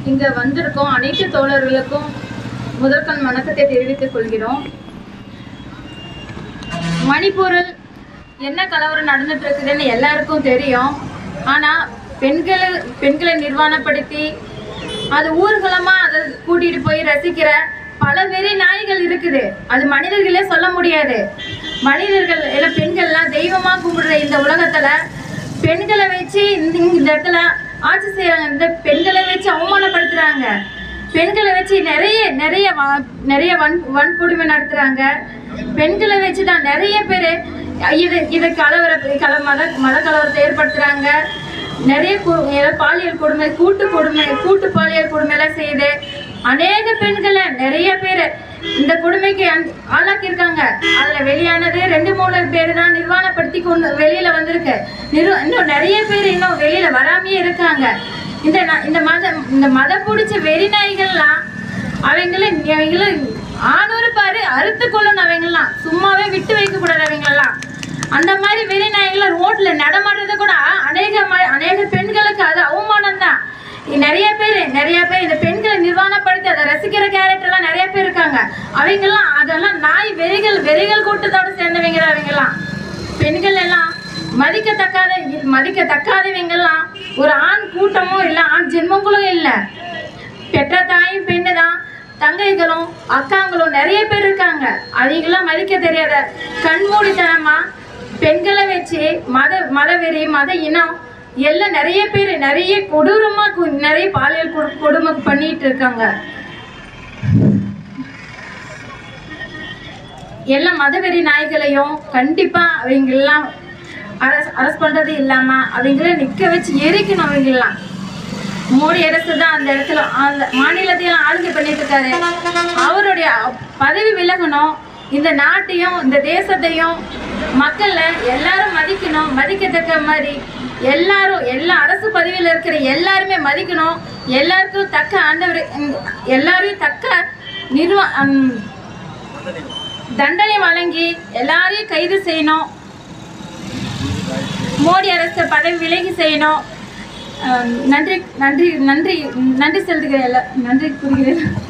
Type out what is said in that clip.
இங்க வந்திருக்கோம் அனைத்து தோழர்களுக்கும் முதற்கண் வணக்கத்தை தெரிவித்துக் கொள்கிறோம் மணிப்பூரில் என்ன கலவரம் நடந்துட்டு இருக்குதுன்னு எல்லாருக்கும் தெரியும் ஆனா பெண்களை பெண்களை நிர்வாணப்படுத்தி அது ஊர்வலமா அதை கூட்டிட்டு போய் ரசிக்கிற பல வெறி நாய்கள் இருக்குது அது மனிதர்களே சொல்ல முடியாது மனிதர்கள் எல்லாம் பெண்கள்லாம் தெய்வமா கும்பிடுற இந்த உலகத்துல பெண்களை வச்சு இந்த இந்த இடத்துல ஆட்சி செய்யறாங்க இந்த பெண்களை வச்சு அவமானப்படுத்துறாங்க பெண்களை வச்சு நிறைய நிறைய வ- நிறைய வன் வன்கொடுமை நடத்துறாங்க பெண்களை வச்சு தான் நிறைய பேர் இது இது கலவர கல மத மத கலவரத்தை ஏற்படுத்துறாங்க நிறைய கு- ஏதாவது பாலியல் கொடுமை கூட்டு கொடுமை கூட்டு பாலியல் கொடுமை எல்லாம் செய்யுது அநேக பெண்களை நிறைய பேர் இந்த கொடுமைக்கு ஆள்- ஆளாக்கியிருக்காங்க அதுல வெளியானது ரெண்டு மூணு பேர் தான் நிர்வாணப்படுத்தி கொண்டு வெளியில வந்திருக்கு நிறு இன்னும் நிறைய பேர் இன்னும் வெளியில வராமையே இருக்காங்க இந்த ந- இந்த மத இந்த மத பிடிச்ச வெறி நாய்கள்லாம் அவங்கள அவங்கள ஆணூறு பாரு அறுத்து கொள்ளணும் அவங்கெல்லாம் சும்மாவே விட்டு வைக்க கூடாது அவங்களெல்லாம் அந்த மாதிரி வெறி நாய்களை ரோட்ல நடமாடுறது கூட அநேக ம- அநேக பெண்களுக்கு அது அவமானம் தான் நிறைய பேர் நிறைய பேர் இந்த பெண்களை நிர்வாணப்படுத்தி அதை ரசிக்கிற கேரக்டர்லாம் நிறைய பேர் இருக்காங்க அவங்கெல்லாம் அதெல்லாம் நாய் வெறிகள் வெறிகள் கூட்டத்தோட சேர்ந்தவங்க தான் அவங்கெல்லாம் பெண்கள் எல்லாம் மதிக்கத்தக்காத மதிக்கத்தக்காதவங்கெல்லாம் ஒரு ஆண் கூட்டமும் இல்லை ஆண் ஜென்மங்களும் இல்லை பெற்ற தாயும் பெண்ணு தான் தங்கைகளும் அக்காங்களும் நிறைய பேர் இருக்காங்க அவங்களாம் மதிக்க தெரியாத கண்மூடித்தனமா பெண்களை வச்சு மத மதவெறி மத இனம் எல்லாம் நிறைய பேர் நிறைய கொடூரமா கு- நிறைய பாலியல் கொடு- கொடுமை பண்ணிட்டு இருக்காங்க எல்லா மதவெறி நாய்களையும் கண்டிப்பா அவங்க எல்லாம் அரசு அரசு பண்றது இல்லாம அவங்கள நிக்க வச்சு எரிக்கணும் அவங்கெல்லாம் மோடி அரசு தான் அந்த இடத்துல அந்த மாநிலத்தையும் ஆளுகை பண்ணிட்டு இருக்காரு அவருடைய பதவி விலகணும் இந்த நாட்டையும் இந்த தேசத்தையும் மக்களை எல்லாரும் மதிக்கணும் மதிக்கத்தக்க மாதிரி எல்லாரும் எல்லா அரசு பதவியில் இருக்கிற எல்லாருமே மதிக்கணும் எல்லாருக்கும் தக்க ஆண்டவர் எல்லாரையும் தக்க நிர்வா ஹம், தண்டனை வழங்கி எல்லாரையும் கைது செய்யணும் மோடி அரசு பதவி விலகி செய்யணும் அஹ் நன்றி நன்றி நன்றி நன்றி செலுத்துகிறேன் எல்லா- நன்றி கூறுகிறேன்